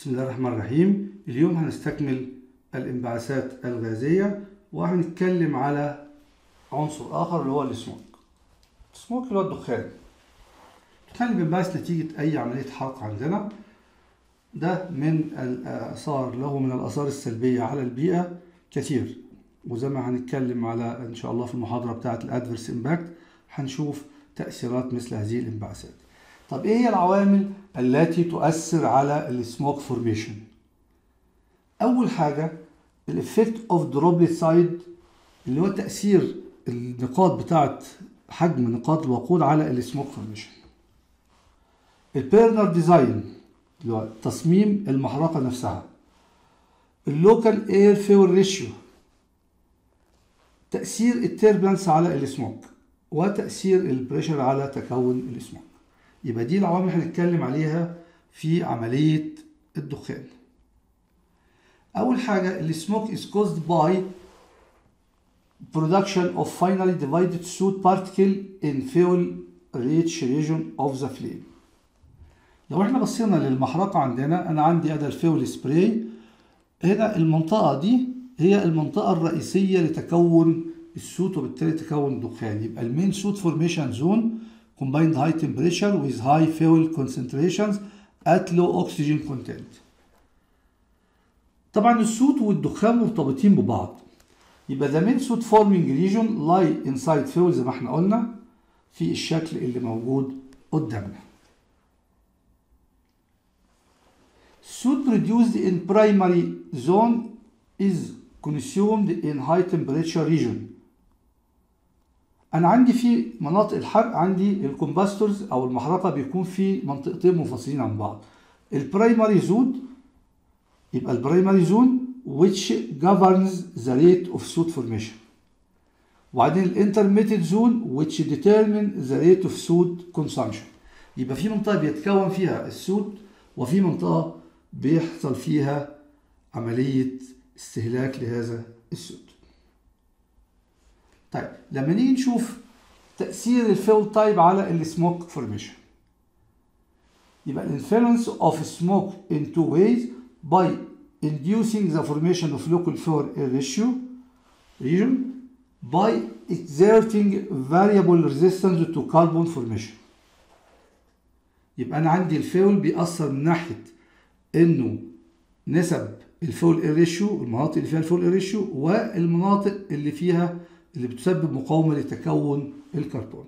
بسم الله الرحمن الرحيم اليوم هنستكمل الانبعاثات الغازية وهنتكلم على عنصر آخر اللي هو السموك السموك اللي هو الدخان الدخان اللي بينبعث نتيجة أي عملية حرق عندنا ده من الآثار له من الآثار السلبية على البيئة كثير وزي ما هنتكلم على إن شاء الله في المحاضرة بتاعة الأدفرس إمباكت هنشوف تأثيرات مثل هذه الانبعاثات طب ايه هي العوامل التي تؤثر على السموك فورميشن اول حاجه الافكت اوف دروبلت سايد اللي هو تاثير النقاط بتاعه حجم نقاط الوقود على السموك فورميشن البيرنر ديزاين اللي هو تصميم المحرقه نفسها اللوكال اير فيول ريشيو تاثير التيربلانس على السموك وتاثير البريشر على تكون السموك يبقى دي العوامل اللي هنتكلم عليها في عملية الدخان أول حاجة السموك is caused by production of finally divided soot particle in fuel rich region of the flame لو احنا بصينا للمحرقة عندنا أنا عندي أدا الفيول سبراي هنا المنطقة دي هي المنطقة الرئيسية لتكون السوت وبالتالي تكون الدخان يبقى المين سوت فورميشن زون combined high temperature with high fuel concentrations at low oxygen content. طبعا السود والدخان مرتبطين ببعض يبقى the main soot forming region lie inside fuel زي ما احنا قلنا في الشكل اللي موجود قدامنا. Soot produced in primary zone is consumed in high temperature region انا عندي في مناطق الحرق عندي الكومباستورز او المحرقه بيكون في منطقتين منفصلين عن بعض البرايمري زون يبقى البرايمري زون which governs the rate of soot formation وبعدين الانترميتد زون which determine the rate of soot consumption يبقى في منطقه بيتكون فيها السود وفي منطقه بيحصل فيها عمليه استهلاك لهذا السود طيب لما نيجي نشوف تأثير الفيول تايب على السموك فورميشن يبقى الانفلونس اوف سموك in two ways by inducing the formation of local fuel ratio region by exerting variable resistance to carbon formation يبقى انا عندي الفيول بيأثر من ناحية انه نسب الفول ريشيو المناطق اللي فيها الفول ريشيو والمناطق اللي فيها اللي بتسبب مقاومة لتكون الكربون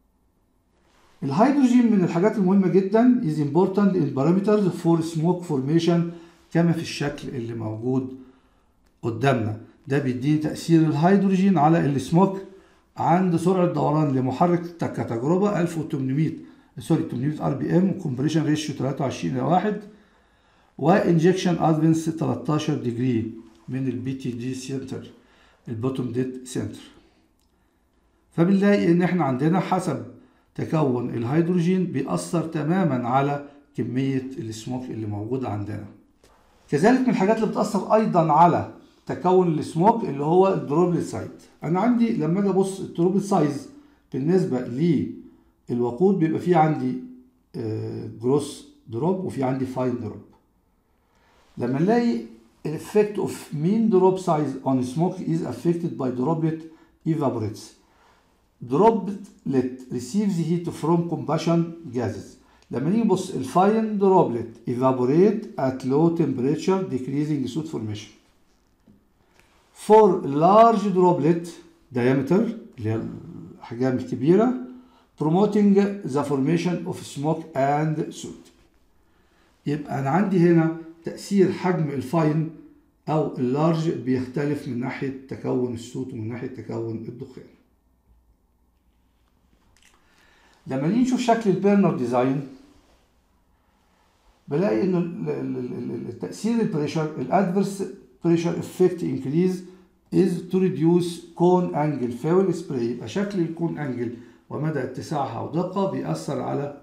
الهيدروجين من الحاجات المهمة جدا is important in parameters for smoke formation كما في الشكل اللي موجود قدامنا ده بيديني تأثير الهيدروجين على السموك عند سرعة دوران لمحرك كتجربة 1800 سوري 800 ار بي ام وكمبريشن ريشيو 23 الى 1 وانجكشن ادفنس 13 ديجري من البي تي دي سنتر البوتوم ديت سنتر فبنلاقي ان احنا عندنا حسب تكون الهيدروجين بيأثر تماما على كمية السموك اللي موجودة عندنا كذلك من الحاجات اللي بتأثر ايضا على تكون السموك اللي هو الدروبلت سايز انا عندي لما اجي ابص الدروبلت سايز بالنسبة للوقود بيبقى فيه عندي جروس دروب وفي عندي فاين دروب لما نلاقي الافكت اوف mean drop size on smoke is affected by droplet evaporates droplet receives heat from combustion gases لما نيجي نبص الفاين droplet evaporate at low temperature decreasing soot formation for large droplet diameter اللي هي الأحجام الكبيرة promoting the formation of smoke and soot يبقى أنا عندي هنا تأثير حجم الفاين أو اللارج بيختلف من ناحية تكون الصوت ومن ناحية تكون الدخان. لما نيجي نشوف شكل البيرنر ديزاين بلاقي إن التأثير البريشر الأدفرس بريشر افكت انكريز is to reduce cone angle fuel spray يبقى شكل الكون انجل ومدى اتساعها ودقة بيأثر على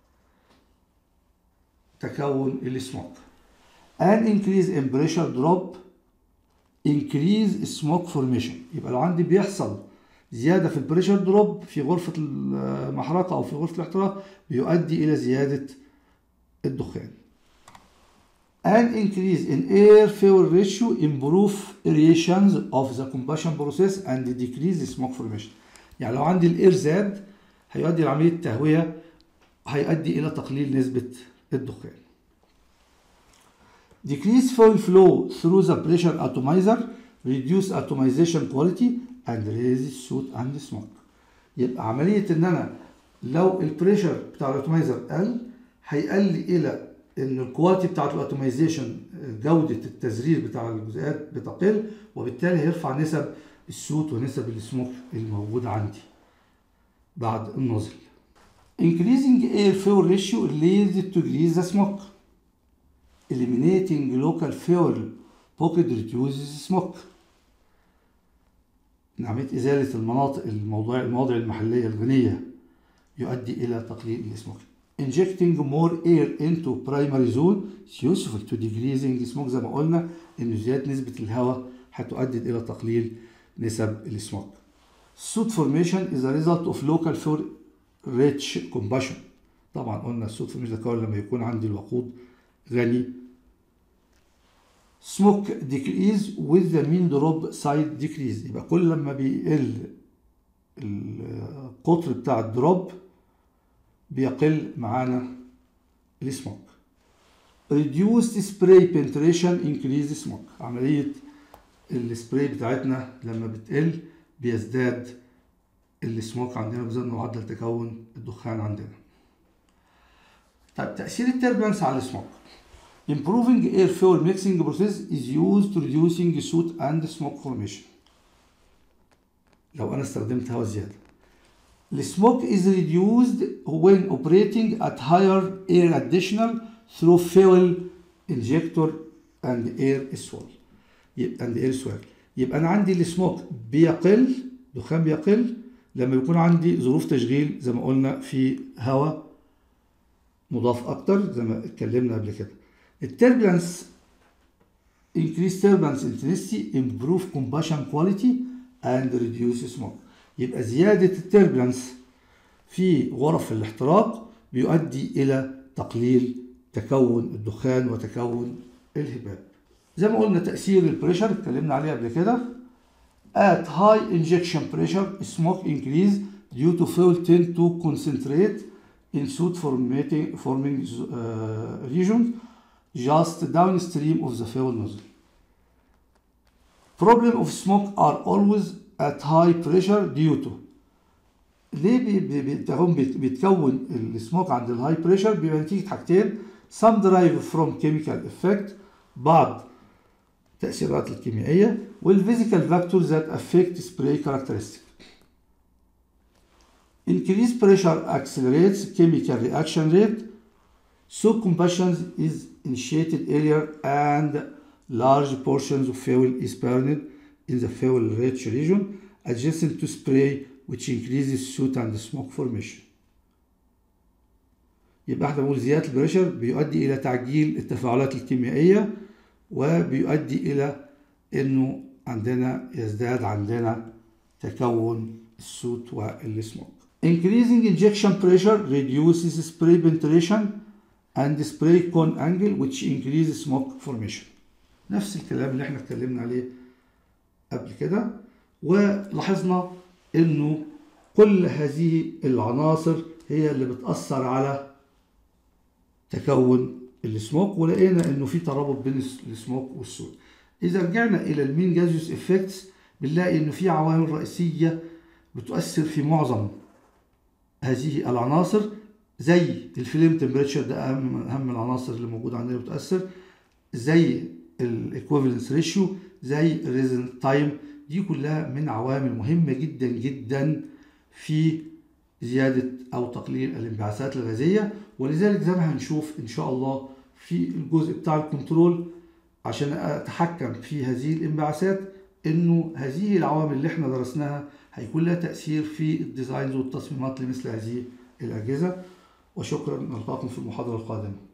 تكون السموك. an increase in pressure drop increase smoke formation يبقى لو عندي بيحصل زيادة في البريشر دروب في غرفة المحرقة أو في غرفة الاحتراق بيؤدي إلى زيادة الدخان an increase in air fuel ratio improve aerations of the combustion process and decrease the smoke formation يعني لو عندي الاير زاد هيؤدي لعمليه التهويه هيؤدي الى تقليل نسبه الدخان decrease fuel flow through the pressure atomizer reduce atomization quality and raise soot and smoke يبقى عمليه ان انا لو البريشر بتاع الاتومايزر قل هيقل الى ان الكواليتي بتاعت الاتومايزيشن جوده التزرير بتاع الجزيئات بتقل وبالتالي هيرفع نسب السوت ونسب السموك الموجوده عندي بعد النزل increasing air fuel ratio leads to decrease the smoke eliminating local fuel pocket reduces smoke عملية إزالة المناطق الموضوع المواضع المحلية الغنية يؤدي إلى تقليل السموك injecting more air into primary zone is useful to decreasing smoke زي ما قلنا إن زيادة نسبة الهواء هتؤدي إلى تقليل نسب السموك soot formation is a result of local fuel rich combustion طبعا قلنا السوت formation ده لما يكون عندي الوقود غني smoke decrease with the mean drop side decrease يبقى كل لما بيقل القطر بتاع الدروب بيقل معانا السموك reduced spray penetration increase smoke عملية السبراي بتاعتنا لما بتقل بيزداد السموك عندنا بزن معدل تكون الدخان عندنا طيب تأثير التربلنس على السموك Improving air fuel mixing process is used to reducing soot and smoke formation. لو أنا استخدمت هواء زيادة. The smoke is reduced when operating at higher air additional through fuel injector and air swell. and air swell. يبقى أنا عندي السموك بيقل دخان بيقل لما يكون عندي ظروف تشغيل زي ما قلنا في هواء مضاف أكتر زي ما اتكلمنا قبل كده. التربلنس increase turbulence intensity improve combustion quality and reduce smoke يبقى زيادة التربلنس في غرف الاحتراق بيؤدي إلى تقليل تكون الدخان وتكون الهباب زي ما قلنا تأثير البريشر اتكلمنا عليه قبل كده at high injection pressure smoke increase due to fuel tend to concentrate in soot forming, forming uh, regions just downstream of the fuel nozzle. Problem of smoke are always at high pressure due to ليه بي بي هم بيتكون السموك عند الهاي بريشر بيبقى نتيجة حاجتين some derive from chemical effect بعض التأثيرات الكيميائية والphysical factors that affect spray characteristic. Increased pressure accelerates chemical reaction rate so combustion is initiated earlier and large portions of fuel is burned in the fuel-rich region adjacent to spray which increases soot and smoke formation. يبقى احنا بنقول زيادة البريشر بيؤدي إلى تعجيل التفاعلات الكيميائية وبيؤدي إلى إنه عندنا يزداد عندنا تكون السوت والسموك. Increasing injection pressure reduces spray penetration and spray cone angle which increases smoke formation نفس الكلام اللي احنا اتكلمنا عليه قبل كده ولاحظنا انه كل هذه العناصر هي اللي بتأثر على تكون السموك ولقينا انه في ترابط بين السموك والسود اذا رجعنا الى المين جازيوس افكتس بنلاقي انه في عوامل رئيسيه بتؤثر في معظم هذه العناصر زي الفليم تمبريتشر ده اهم اهم العناصر اللي موجوده عندنا بتاثر زي الايكوفالنس ريشيو زي الريزن تايم دي كلها من عوامل مهمه جدا جدا في زياده او تقليل الانبعاثات الغازيه ولذلك زي ما هنشوف ان شاء الله في الجزء بتاع الكنترول عشان اتحكم في هذه الانبعاثات انه هذه العوامل اللي احنا درسناها هيكون لها تاثير في الديزاينز والتصميمات لمثل هذه الاجهزه وشكرا نلقاكم في المحاضره القادمه